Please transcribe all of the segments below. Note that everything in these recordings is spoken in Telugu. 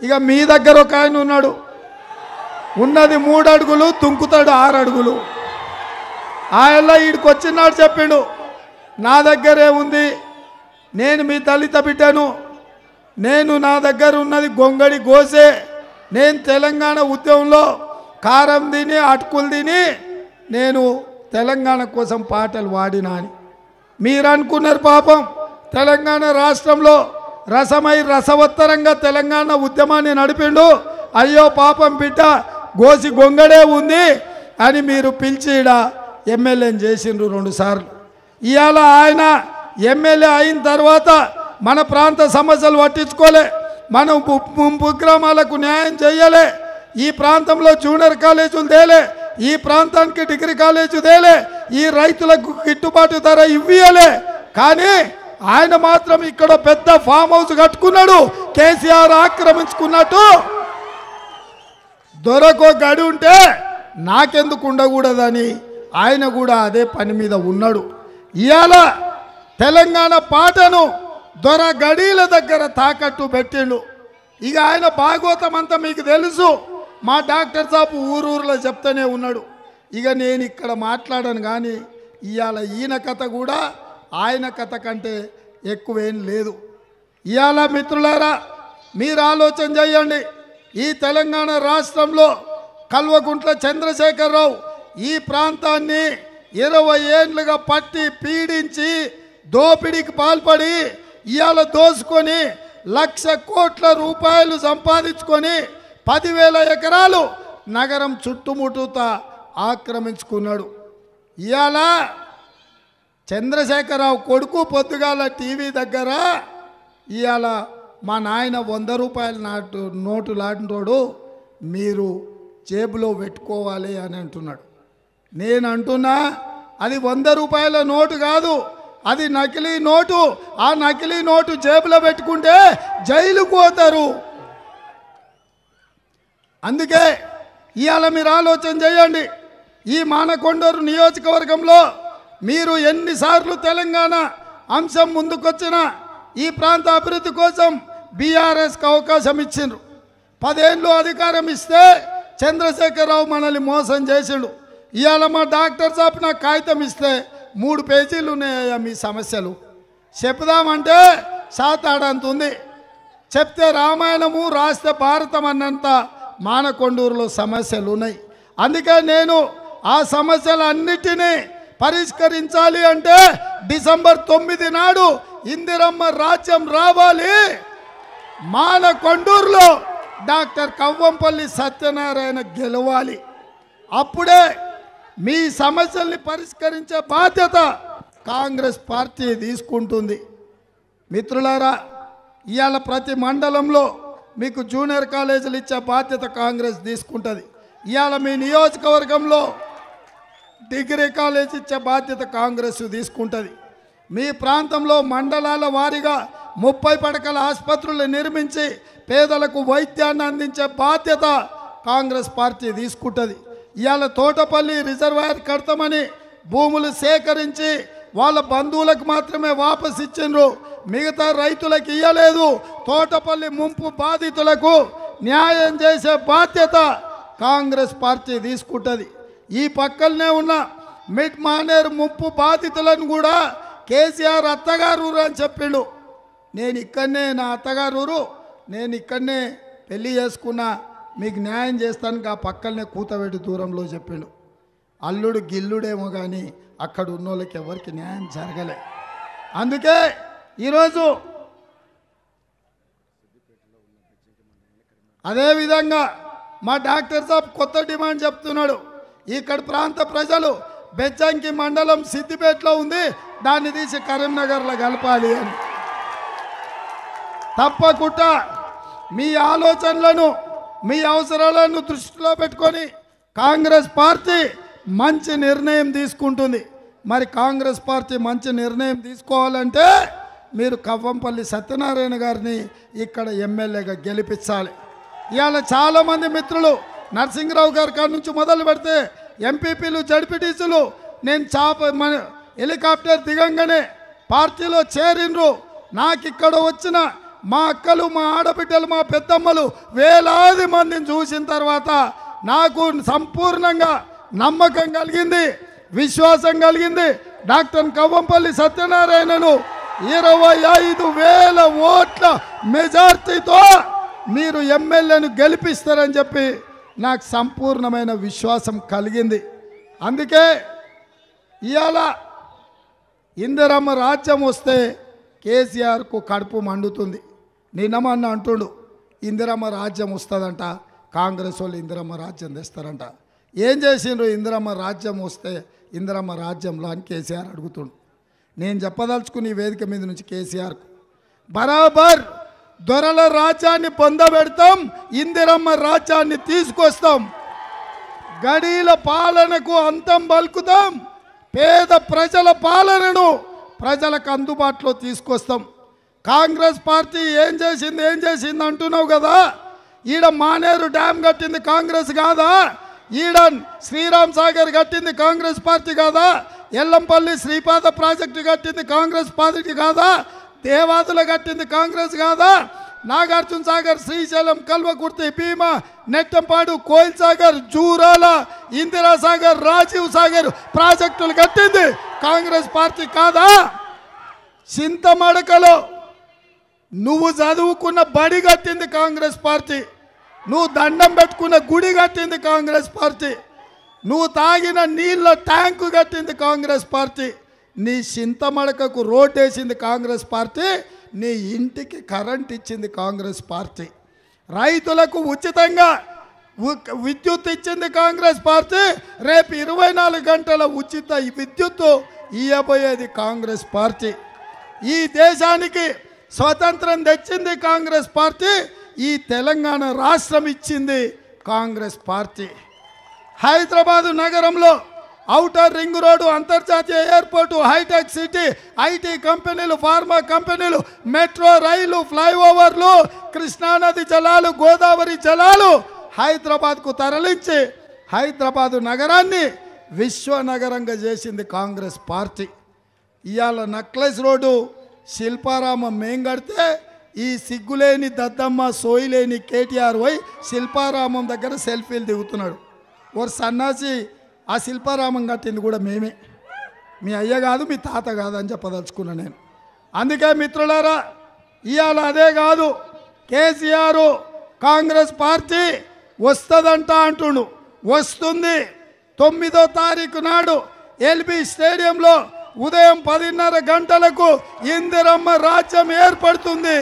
ఇక మీ దగ్గర ఒక ఆయన ఉన్నాడు ఉన్నది మూడు అడుగులు తుంకుతాడు ఆరు అడుగులు ఆయన ఈడికి వచ్చినాడు చెప్పిండు నా దగ్గరే ఉంది నేను మీ దళిత బిడ్డను నేను నా దగ్గర ఉన్నది గొంగడి గోసే నేను తెలంగాణ ఉద్యమంలో కారం తిని అటుకులు తిని నేను తెలంగాణ కోసం పాటలు వాడినా అని మీరు అనుకున్నారు పాపం తెలంగాణ రాష్ట్రంలో రసమై రసవత్తరంగా తెలంగాణ ఉద్యమాన్ని నడిపిండు అయ్యో పాపం బిడ్డ గోసి గొంగడే ఉంది అని మీరు పిలిచి ఈడ ఎమ్మెల్యేని చేసిండ్రు రెండు సార్లు ఇవాళ ఆయన ఎమ్మెల్యే అయిన తర్వాత మన ప్రాంత సమస్యలు పట్టించుకోలే మనం పు- ముంపు గ్రామాలకు న్యాయం చేయలే ఈ ప్రాంతంలో జూనియర్ కాలేజీలు తేలే ఈ ప్రాంతానికి డిగ్రీ కాలేజీ తేలే ఈ రైతులకు గిట్టుబాటు ధర ఇవ్వలే కానీ ఆయన మాత్రం ఇక్కడ పెద్ద ఫామ్ హౌస్ కట్టుకున్నాడు కేసీఆర్ ఆక్రమించుకున్నట్టు దొరకో గడి ఉంటే నాకెందుకు ఉండకూడదని ఆయన కూడా అదే పని మీద ఉన్నాడు ఇవాళ తెలంగాణ పాటను దొర గడీల దగ్గర తాకట్టు పెట్టిండు ఇక ఆయన భాగవతం అంతా మీకు తెలుసు మా డాక్టర్ సాబు ఊరూరులో చెప్తూనే ఉన్నాడు ఇక నేను ఇక్కడ మాట్లాడను కానీ ఇవాళ ఈయన కథ కూడా ఆయన కథ కంటే ఎక్కువేం లేదు ఇవాళ మిత్రులారా మీరు ఆలోచన చేయండి ఈ తెలంగాణ రాష్ట్రంలో కల్వకుంట్ల చంద్రశేఖరరావు ఈ ప్రాంతాన్ని ఇరవై ఏండ్లుగా పట్టి పీడించి దోపిడీకి పాల్పడి ఇవాళ దోసుకొని లక్ష కోట్ల రూపాయలు సంపాదించుకొని పదివేల ఎకరాలు నగరం చుట్టుముట్టుతా ఆక్రమించుకున్నాడు ఇవాళ చంద్రశేఖరరావు కొడుకు పొద్దుగాల టీవీ దగ్గర ఇవాళ మా నాయన వంద రూపాయల నాటు నోటు లాంటోడు మీరు జేబులో పెట్టుకోవాలి అని అంటున్నాడు నేను అంటున్నా అది వంద రూపాయల నోటు కాదు అది నకిలీ నోటు ఆ నకిలీ నోటు జేబులో పెట్టుకుంటే జైలుకు పోతారు అందుకే ఇవాళ మీరు ఆలోచన చేయండి ఈ మానకొండూరు నియోజకవర్గంలో మీరు ఎన్నిసార్లు తెలంగాణ అంశం ముందుకొచ్చినా ఈ ప్రాంత అభివృద్ధి కోసం బీఆర్ఎస్కి అవకాశం ఇచ్చిండ్రు పదేళ్ళు అధికారం ఇస్తే చంద్రశేఖరరావు మనల్ని మోసం చేసిండు ఇవాళ మా డాక్టర్ సాబ్ నాకు కాగితం ఇస్తే మూడు పేజీలు ఉన్నాయా మీ సమస్యలు చెప్దామంటే సాతాడంత ఉంది చెప్తే రామాయణము రాస్తే భారతం అన్నంత మానకొండూరులో సమస్యలు ఉన్నాయి అందుకే నేను ఆ సమస్యలన్నిటినీ పరిష్కరించాలి అంటే డిసెంబర్ తొమ్మిది నాడు ఇందిరమ్మ రాజ్యం రావాలి మానకొండూరులో డాక్టర్ కవ్వంపల్లి సత్యనారాయణ గెలవాలి అప్పుడే మీ సమస్యల్ని పరిష్కరించే బాధ్యత కాంగ్రెస్ పార్టీ తీసుకుంటుంది మిత్రులారా ఇవాళ ప్రతి మండలంలో మీకు జూనియర్ కాలేజీలు ఇచ్చే బాధ్యత కాంగ్రెస్ తీసుకుంటుంది ఇవాళ మీ నియోజకవర్గంలో డిగ్రీ కాలేజ్ ఇచ్చే బాధ్యత కాంగ్రెస్ తీసుకుంటుంది మీ ప్రాంతంలో మండలాల వారీగా ముప్పై పడకల ఆసుపత్రులు నిర్మించి పేదలకు వైద్యాన్ని అందించే బాధ్యత కాంగ్రెస్ పార్టీ తీసుకుంటుంది ఇవాళ తోటపల్లి రిజర్వాయర్ కడతామని భూములు సేకరించి వాళ్ళ బంధువులకు మాత్రమే వాపస్ ఇచ్చిండ్రు మిగతా రైతులకు ఇయ్యలేదు తోటపల్లి ముంపు బాధితులకు న్యాయం చేసే బాధ్యత కాంగ్రెస్ పార్టీ తీసుకుంటుంది ఈ పక్కనే ఉన్న మిడ్ మానేరు ముంపు బాధితులను కూడా కేసీఆర్ అత్తగారు ఊరు అని చెప్పిండు నేను ఇక్కడనే నా అత్తగారు ఊరు నేను ఇక్కడనే పెళ్లి చేసుకున్నా మీకు న్యాయం చేస్తానికి ఆ పక్కనే కూతబెట్టి దూరంలో చెప్పిండు అల్లుడు గిల్లుడేమో కానీ అక్కడ ఉన్న వాళ్ళకి ఎవరికి న్యాయం జరగలే అందుకే ఈరోజు అదేవిధంగా మా డాక్టర్ సాబ్ కొత్త డిమాండ్ చెప్తున్నాడు ఇక్కడ ప్రాంత ప్రజలు బెజ్జంకి మండలం సిద్దిపేటలో ఉంది దాన్ని తీసి కరీంనగర్లో కలపాలి అని తప్పకుండా మీ ఆలోచనలను మీ అవసరాలను దృష్టిలో పెట్టుకొని కాంగ్రెస్ పార్టీ మంచి నిర్ణయం తీసుకుంటుంది మరి కాంగ్రెస్ పార్టీ మంచి నిర్ణయం తీసుకోవాలంటే మీరు కవ్వంపల్లి సత్యనారాయణ గారిని ఇక్కడ ఎమ్మెల్యేగా గెలిపించాలి ఇవాళ చాలామంది మిత్రులు నరసింహరావు గారి కాడ నుంచి మొదలు పెడితే ఎంపీపీలు జడ్పీటీసీలు నేను చాప మన హెలికాప్టర్ దిగంగానే పార్టీలో చేరిండ్రు నాకు ఇక్కడ వచ్చిన మా అక్కలు మా ఆడబిడ్డలు మా పెద్దమ్మలు వేలాది మందిని చూసిన తర్వాత నాకు సంపూర్ణంగా నమ్మకం కలిగింది విశ్వాసం కలిగింది డాక్టర్ కవ్వంపల్లి సత్యనారాయణను ఇరవై ఐదు వేల ఓట్ల మెజార్టీతో మీరు ఎమ్మెల్యేను గెలిపిస్తారని చెప్పి నాకు సంపూర్ణమైన విశ్వాసం కలిగింది అందుకే ఇవాళ ఇందిరమ్మ రాజ్యం వస్తే కేసీఆర్కు కడుపు మండుతుంది నిన్నమన్న అంటుండు ఇందిరమ్మ రాజ్యం వస్తుందంట కాంగ్రెస్ వాళ్ళు ఇందిరమ్మ రాజ్యం తెస్తారంట ఏం చేసిండ్రు ఇందిరమ్మ రాజ్యం వస్తే ఇందిరమ్మ రాజ్యంలో అని కేసీఆర్ అడుగుతుండు నేను చెప్పదలుచుకుని ఈ వేదిక మీద నుంచి కేసీఆర్కు బరాబర్ దొరల రాజ్యాన్ని పొందబెడతాం ఇందిరమ్మ రాజ్యాన్ని తీసుకొస్తాం గడీల పాలనకు అంతం పలుకుతాం పేద ప్రజల పాలనను ప్రజలకు అందుబాటులో తీసుకొస్తాం కాంగ్రెస్ పార్టీ ఏం చేసింది ఏం చేసింది అంటున్నావు కదా ఈడ మానేరు డ్యామ్ కట్టింది కాంగ్రెస్ కాదా ఈడ శ్రీరామ్ సాగర్ కట్టింది కాంగ్రెస్ పార్టీ కాదా ఎల్లంపల్లి శ్రీపాద ప్రాజెక్టు కట్టింది కాంగ్రెస్ పార్టీ కాదా దేవాదుల కట్టింది కాంగ్రెస్ కాదా నాగార్జున సాగర్ శ్రీశైలం కల్వకుర్తి భీమా నెట్టంపాడు కోయిల్ సాగర్ జూరాల ఇందిరా సాగర్ రాజీవ్ సాగర్ ప్రాజెక్టులు కట్టింది కాంగ్రెస్ పార్టీ కాదా చింతమడకలో నువ్వు చదువుకున్న బడి కట్టింది కాంగ్రెస్ పార్టీ నువ్వు దండం పెట్టుకున్న గుడి కట్టింది కాంగ్రెస్ పార్టీ నువ్వు తాగిన నీళ్ళ ట్యాంకు కట్టింది కాంగ్రెస్ పార్టీ నీ చింతమడకకు రోడ్ వేసింది కాంగ్రెస్ పార్టీ నీ ఇంటికి కరెంట్ ఇచ్చింది కాంగ్రెస్ పార్టీ రైతులకు ఉచితంగా ఉ- విద్యుత్ ఇచ్చింది కాంగ్రెస్ పార్టీ రేపు ఇరవై నాలుగు గంటల ఉచిత విద్యుత్తు ఇవ్వబోయేది కాంగ్రెస్ పార్టీ ఈ దేశానికి స్వతంత్రం తెచ్చింది కాంగ్రెస్ పార్టీ ఈ తెలంగాణ రాష్ట్రం ఇచ్చింది కాంగ్రెస్ పార్టీ హైదరాబాదు నగరంలో ఔటర్ రింగ్ రోడ్డు అంతర్జాతీయ airport hitech city IT companies pharma companies metro rail ఫ్లైఓవర్లు కృష్ణానది జలాలు గోదావరి జలాలు హైదరాబాద్కు తరలించి హైదరాబాదు నగరాన్ని విశ్వనగరంగా చేసింది కాంగ్రెస్ పార్టీ ఇవాళ నక్లెస్ రోడ్డు శిల్పారామం మేం కడితే ఈ సిగ్గులేని దద్దమ్మ సోయిలేని కేటీఆర్ పోయి శిల్పారామం దగ్గర సెల్ఫీలు దిగుతున్నాడు ఓ సన్నాసి ఆ శిల్పారామం కట్టింది కూడా మేమే మీ అయ్య కాదు మీ తాత కాదు అని చెప్పదలుచుకున్నా నేను అందుకే మిత్రులారా ఇవాళ అదే కాదు కేసీఆర్ కాంగ్రెస్ పార్టీ వస్తుందంట అంటుండు వస్తుంది తొమ్మిదో తారీఖు నాడు ఎల్బీ స్టేడియంలో ఉదయం పదిన్నర గంటలకు ఇందిరమ్మ రాజ్యం ఏర్పడుతుంది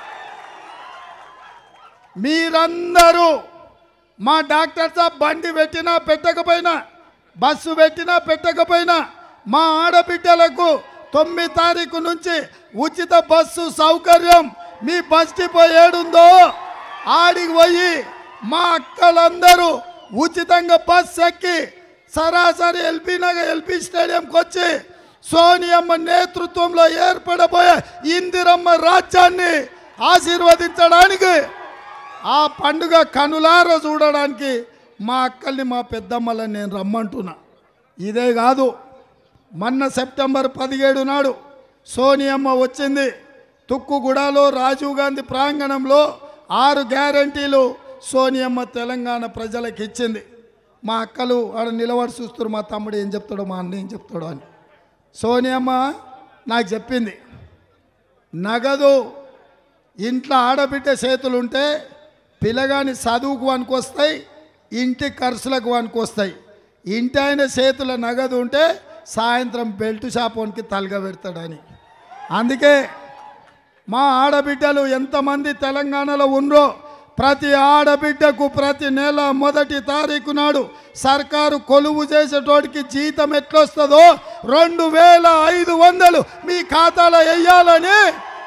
మీరందరూ మా డాక్టర్ సాబ్ బండి పెట్టినా పెట్టకపోయినా బస్సు పెట్టినా పెట్టకపోయినా మా ఆడబిడ్డలకు తొమ్మిది తారీఖు నుంచి ఉచిత బస్సు సౌకర్యం మీ బస్ డిపో ఏడుందో ఆడికి పోయి మా అక్కలందరూ ఉచితంగా బస్ ఎక్కి సరాసరి ఎల్బీ నగర్ ఎల్బీ స్టేడియంకి వచ్చి సోనియమ్మ నేతృత్వంలో ఏర్పడబోయే ఇందిరమ్మ రాజ్యాన్ని ఆశీర్వదించడానికి ఆ పండుగ కనులార చూడడానికి మా అక్కల్ని మా పెద్దమ్మలని నేను రమ్మంటున్నా ఇదే కాదు మొన్న సెప్టెంబర్ పదిహేడు నాడు సోనియమ్మ వచ్చింది తుక్కుగూడలో రాజీవ్ గాంధీ ప్రాంగణంలో ఆరు గ్యారంటీలు సోనియమ్మ తెలంగాణ ప్రజలకు ఇచ్చింది మా అక్కలు ఆడ నిలబడి చూస్తారు మా తమ్ముడు ఏం చెప్తాడో మా అన్న ఏం చెప్తాడో అని సోనియమ్మ నాకు చెప్పింది నగదు ఇంట్లో ఆడబిడ్డ చేతులుంటే పిల్లగాని చదువుకు వస్తాయి ఇంటి ఖర్చులకు వస్తాయి ఇంటి ఆయన చేతుల నగదు ఉంటే సాయంత్రం బెల్ట్ షాపోనికి తలగా పెడతాడని అందుకే మా ఆడబిడ్డలు ఎంతమంది తెలంగాణలో ఉండ్రో ప్రతి ఆడబిడ్డకు ప్రతి నెల మొదటి తారీఖు నాడు సర్కారు కొలువు చేసేటోడికి జీతం ఎట్లొస్తుందో రెండు వేల ఐదు వందలు మీ ఖాతాలో వెయ్యాలని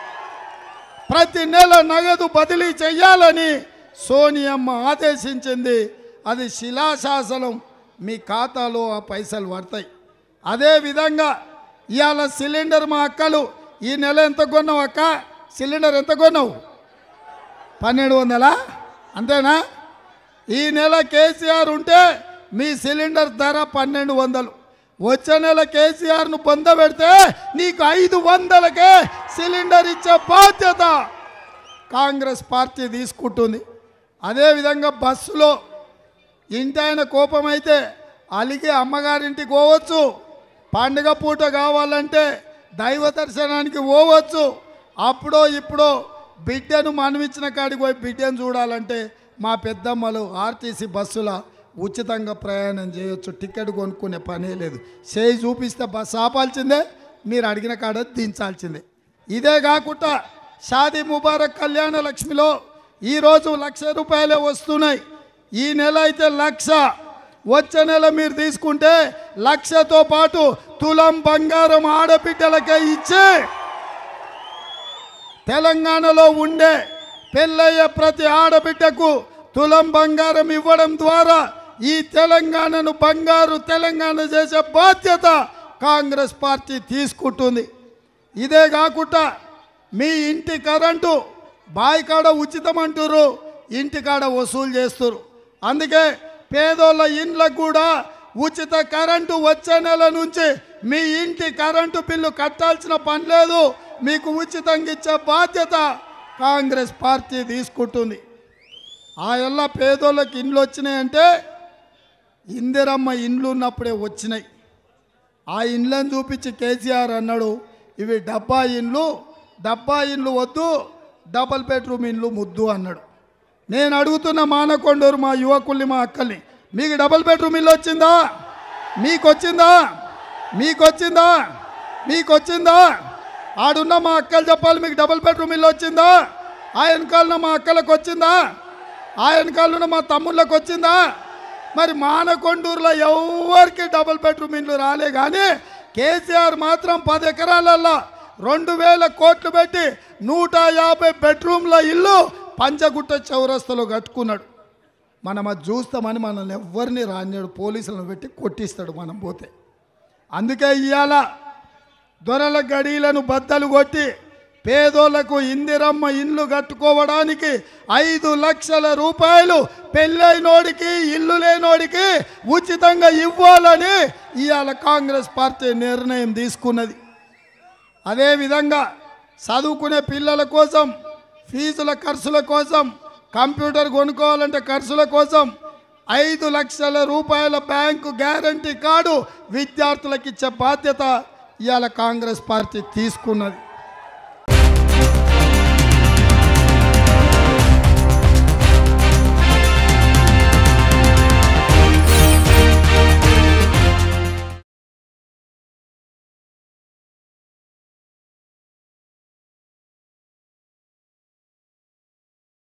ప్రతి నెల నగదు బదిలీ చెయ్యాలని సోనియమ్మ ఆదేశించింది అది శిలాశాసనం మీ ఖాతాలో ఆ పైసలు పడతాయి అదేవిధంగా ఇవాళ సిలిండర్ మా అక్కలు ఈ నెల ఎంత కొన్నావు అక్క సిలిండర్ ఎంత కొన్నావు పన్నెండు వందలా అంతేనా ఈ నెల కేసీఆర్ ఉంటే మీ సిలిండర్ ధర పన్నెండు వందలు వచ్చే నెల కేసీఆర్ను పొందబెడితే నీకు ఐదు వందలకే సిలిండర్ ఇచ్చే బాధ్యత కాంగ్రెస్ పార్టీ తీసుకుంటుంది అదేవిధంగా బస్సులో ఇంటాయన కోపం అయితే అలిగి అమ్మగారింటికి పోవచ్చు పండుగ పూట కావాలంటే దైవ దర్శనానికి పోవచ్చు అప్పుడో ఇప్పుడో బిడ్డను మనమిచ్చిన కాడికి పోయి బిడ్డను చూడాలంటే మా పెద్దమ్మలు ఆర్టీసీ బస్సుల ఉచితంగా ప్రయాణం చేయొచ్చు టికెట్ కొనుక్కునే పనే లేదు చేయి చూపిస్తే బస్సు ఆపాల్సిందే మీరు అడిగిన కాడ దించాల్సిందే ఇదే కాకుండా షాదీ ముబారక్ కళ్యాణ లక్ష్మిలో ఈరోజు లక్ష రూపాయలే వస్తున్నాయి ఈ నెల అయితే లక్ష వచ్చే నెల మీరు తీసుకుంటే లక్షతో పాటు తులం బంగారం ఆడబిడ్డలకే ఇచ్చే తెలంగాణలో ఉండే పెళ్ళయ్యే ప్రతి ఆడబిడ్డకు తులం బంగారం ఇవ్వడం ద్వారా ఈ తెలంగాణను బంగారు తెలంగాణ చేసే బాధ్యత కాంగ్రెస్ పార్టీ తీసుకుంటుంది ఇదే కాకుండా మీ ఇంటి కరెంటు బావి కాడ ఉచితం అంటారు ఇంటి కాడ వసూలు చేస్తారు అందుకే పేదోళ్ళ ఇండ్లకు కూడా ఉచిత కరెంటు వచ్చే నెల నుంచి మీ ఇంటి కరెంటు బిల్లు కట్టాల్సిన పని లేదు మీకు ఉచితంగా ఇచ్చే బాధ్యత కాంగ్రెస్ పార్టీ తీసుకుంటుంది ఆ ఎల్ల పేదోళ్ళకి ఇండ్లు వచ్చినాయంటే ఇందిరమ్మ ఇండ్లు ఉన్నప్పుడే వచ్చినాయి ఆ ఇండ్లను చూపించి కేసీఆర్ అన్నాడు ఇవి డబ్బా ఇండ్లు డబ్బా ఇండ్లు వద్దు డబల్ బెడ్రూమ్ ఇండ్లు ముద్దు అన్నాడు నేను అడుగుతున్న మానకొండూరు మా యువకుల్ని మా అక్కల్ని మీకు డబల్ బెడ్రూమ్ ఇల్లు వచ్చిందా మీకు వచ్చిందా మీకు వచ్చిందా మీకు వచ్చిందా ఆడున్న మా అక్కలు చెప్పాలి మీకు డబుల్ బెడ్రూమ్ ఇల్లు వచ్చిందా ఆ వెనకాలన మా అక్కలకు వచ్చిందా ఆ వెనకాలన మా తమ్ముళ్ళకి వచ్చిందా మరి మానకొండూరులో ఎవరికి డబుల్ బెడ్రూమ్ ఇల్లు రాలే కానీ కేసీఆర్ మాత్రం పది ఎకరాలల్లో రెండు వేల కోట్లు పెట్టి నూట యాభై బెడ్రూమ్ల ఇల్లు పంచగుట్ట చౌరస్తలో కట్టుకున్నాడు మనం అది చూస్తామని మనల్ని ఎవరిని రానియాడు పోలీసులను పెట్టి కొట్టిస్తాడు మనం పోతే అందుకే ఇవాళ దొరల గడీలను బద్దలు కొట్టి పేదోళ్లకు ఇందిరమ్మ ఇండ్లు కట్టుకోవడానికి ఐదు లక్షల రూపాయలు పెళ్ళైనోడికి ఇల్లు లేనోడికి ఉచితంగా ఇవ్వాలని ఇవాళ కాంగ్రెస్ పార్టీ నిర్ణయం తీసుకున్నది అదేవిధంగా చదువుకునే పిల్లల కోసం ఫీజుల ఖర్చుల కోసం కంప్యూటర్ కొనుక్కోవాలంటే ఖర్చుల కోసం ఐదు లక్షల రూపాయల బ్యాంకు గ్యారంటీ కార్డు విద్యార్థులకు ఇచ్చే బాధ్యత ఇవాళ కాంగ్రెస్ పార్టీ తీసుకున్నది